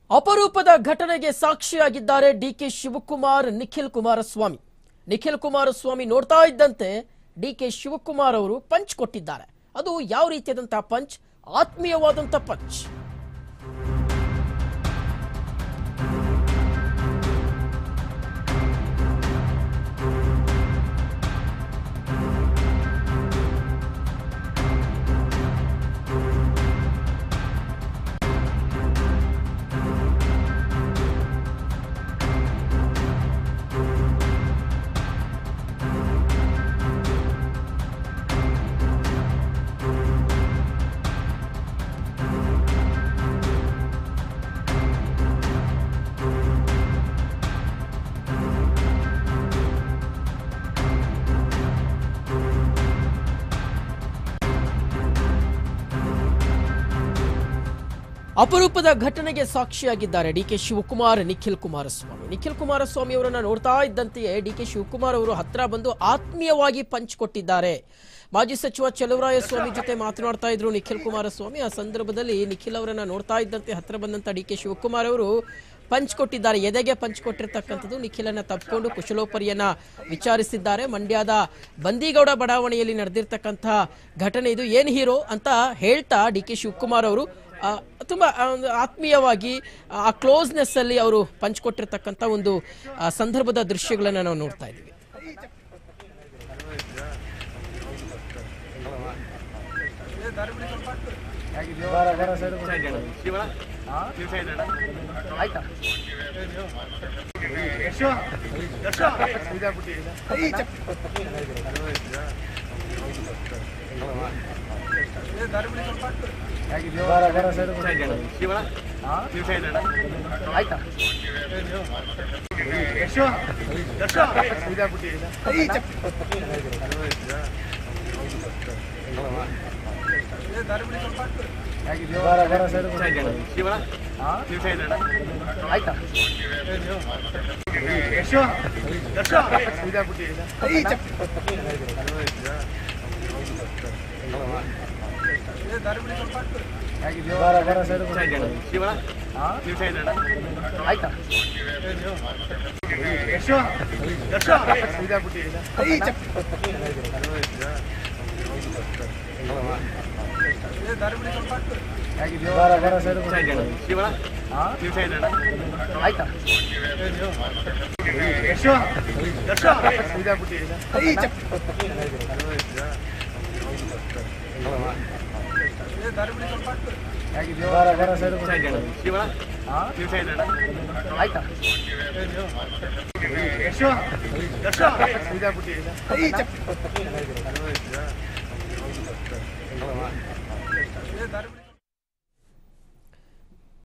ಅಪರೂಪದ ಘಟನೆಗೆ ಸಾಕ್ಷಿಯಾಗಿದ್ದಾರೆ ಡಿಕೆ ಶಿವಕುಮಾರ್ ನಿಖಿಲ್ ಕುಮಾರಸ್ವಾಮಿ ನಿಖಿಲ್ ಕುಮಾರಸ್ವಾಮಿ ನೋಡ್ತಾ ಇದ್ದಂತೆ ಡಿಕೆ ಶಿವಕುಮಾರ್ ಅವರು ಪಂಚ್ ಕೊಟ್ಟಿದ್ದಾರೆ ಅದು ಯಾವ ರೀತಿಯಾದಂತಹ ಪಂಚ್ ಆತ್ಮೀಯವಾದಂಥ ಪಂಚ್ ಅಪರೂಪದ ಘಟನೆಗೆ ಸಾಕ್ಷಿಯಾಗಿದ್ದಾರೆ ಡಿಕೆ ಶಿವಕುಮಾರ್ ನಿಖಿಲ್ ಕುಮಾರಸ್ವಾಮಿ ನಿಖಿಲ್ ಕುಮಾರಸ್ವಾಮಿ ಅವರನ್ನ ನೋಡ್ತಾ ಇದ್ದಂತೆಯೇ ಡಿಕೆ ಶಿವಕುಮಾರ್ ಅವರು ಹತ್ರ ಬಂದು ಆತ್ಮೀಯವಾಗಿ ಪಂಚ್ ಕೊಟ್ಟಿದ್ದಾರೆ ಮಾಜಿ ಸಚಿವ ಚಲುವರಾಯಸ್ವಾಮಿ ಜೊತೆ ಮಾತನಾಡ್ತಾ ಇದ್ರು ನಿಖಿಲ್ ಕುಮಾರಸ್ವಾಮಿ ಆ ಸಂದರ್ಭದಲ್ಲಿ ನಿಖಿಲ್ ಅವರನ್ನ ನೋಡ್ತಾ ಇದ್ದಂತೆ ಹತ್ರ ಬಂದಂತ ಡಿ ಕೆ ಶಿವಕುಮಾರ್ ಅವರು ಪಂಚ್ ಕೊಟ್ಟಿದ್ದಾರೆ ಎದೆಗೆ ಪಂಚ್ ಕೊಟ್ಟಿರ್ತಕ್ಕಂಥದ್ದು ನಿಖಿಲನ್ನ ತಪ್ಪಿಕೊಂಡು ಕುಶಲೋಪರಿಯನ್ನ ವಿಚಾರಿಸಿದ್ದಾರೆ ಮಂಡ್ಯದ ಬಂದಿಗೌಡ ಬಡಾವಣೆಯಲ್ಲಿ ನಡೆದಿರ್ತಕ್ಕಂಥ ಘಟನೆ ಇದು ಏನ್ ಹೀರೋ ಅಂತ ಹೇಳ್ತಾ ಡಿ ಕೆ ಶಿವಕುಮಾರ್ ಅವರು ಆ, ತುಂಬಾ ಆ, ಒಂದು ಆತ್ಮೀಯವಾಗಿ ಆ ಕ್ಲೋಸ್ನೆಸ್ ಅಲ್ಲಿ ಅವರು ಪಂಚ್ಕೊಟ್ಟಿರ್ತಕ್ಕಂಥ ಒಂದು ಆ, ಸಂದರ್ಭದ ದೃಶ್ಯಗಳನ್ನ ನಾವು ನೋಡ್ತಾ ಇದ್ದೀವಿ ಆಯ್ತಾ ಆಯ್ತಾ ಆಯ್ತಾ ಆಯ್ತಾ ಆಯ್ತಾ ಆಯ್ತಾ